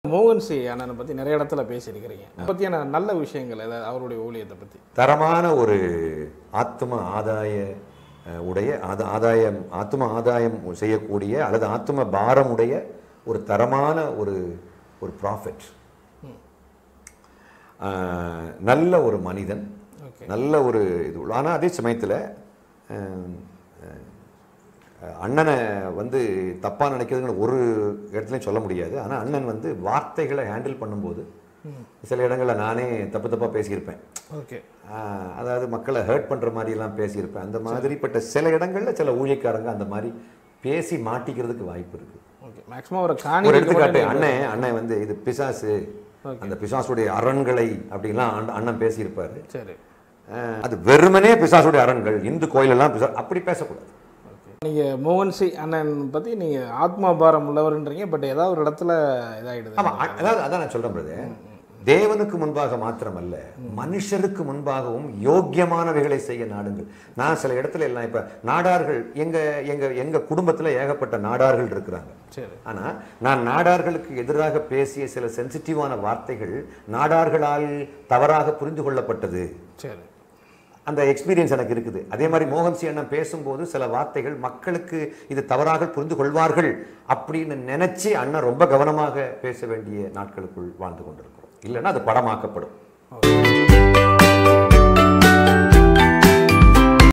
மோகன் சி அண்ணனை பற்றி நிறைய இடத்துல பேசியிருக்கிறீங்க அதை பற்றியான நல்ல விஷயங்கள் ஏதாவது அவருடைய ஊழியத்தை பற்றி தரமான ஒரு ஆத்ம ஆதாய அஹ், உடைய ஆத- ஆதாயம் ஆத்ம ஆதாயம் செய்யக்கூடிய அல்லது ஆத்ம பாரம் உடைய ஒரு தரமான ஒரு ஒரு ப்ராஃபிட் நல்ல ஒரு மனிதன் ஓகே நல்ல ஒரு இது ஆனால் அதே சமயத்தில் அண்ணனை வந்து தப்பாக நினைக்கிறதுன்னு ஒரு இடத்துலையும் சொல்ல முடியாது ஆனால் அண்ணன் வந்து வார்த்தைகளை ஹேண்டில் பண்ணும்போது சில இடங்களில் நானே தப்பு தப்பாக பேசியிருப்பேன் ஓகே ஆஹ் அதாவது மக்களை ஹர்ட் பண்ணுற மாதிரிலாம் பேசியிருப்பேன் அந்த மாதிரிப்பட்ட சில இடங்களில் சில ஊழியக்காரங்க அந்த மாதிரி பேசி மாட்டிக்கிறதுக்கு வாய்ப்பு இருக்குது ஓகே மேக்ஸிமம் ஒரு ஒரு காணி எடுத்துக்காட்டு அண்ணன் அண்ணன் வந்து இது பிசாசு அந்த பிசாசுடைய அரண்களை அப்படின்லாம் அண்ண- அண்ணன் பேசியிருப்பாரு சரி ஆஹ் அது வெறுமனே பிசாசுடைய அரண்கள் இந்து கோயிலெல்லாம் பிசா அப்படி பேசக்கூடாது ஓகே நீங்கள் மோகன் சி அண்ணன் பற்றி நீங்கள் ஆத்மா பாரம் உள்ளவர்ன்றீங்க பட் ஏதாவது ஒரு இடத்துல இதாகிடுது ஆமா அ- அதாவது அதான் நான் சொல்றேன் பிரதே தேவனுக்கு முன்பாக மாத்திரமல்ல மனுஷருக்கு முன்பாகவும் யோக்கியமானவைகளை செய்ய நாடுங்கள் நான் சில இடத்துல எல்லாம் இப்ப நாடார்கள் எங்க எங்க எங்க குடும்பத்துல ஏகப்பட்ட நாடார்கள் இருக்கிறாங்க சரி ஆனா நான் நாடார்களுக்கு எதிராக பேசிய சில சென்சிட்டிவான வார்த்தைகள் நாடார்களால் தவறாக புரிந்து கொள்ளப்பட்டது சரி அந்த எக்ஸ்பீரியன்ஸ் எனக்கு இருக்குது அதே மாதிரி மோகன் சி அண்ணன் பேசும்போது சில வார்த்தைகள் மக்களுக்கு இது தவறாக புரிந்து கொள்வார்கள் அப்படின்னு நினைச்சு அண்ணன் ரொம்ப கவனமாக பேச வேண்டிய நாட்களுக்குள் வாழ்ந்து கொண்டிருக்கிறோம் இல்லைன்னா அது படமாக்கப்படும் ஓகே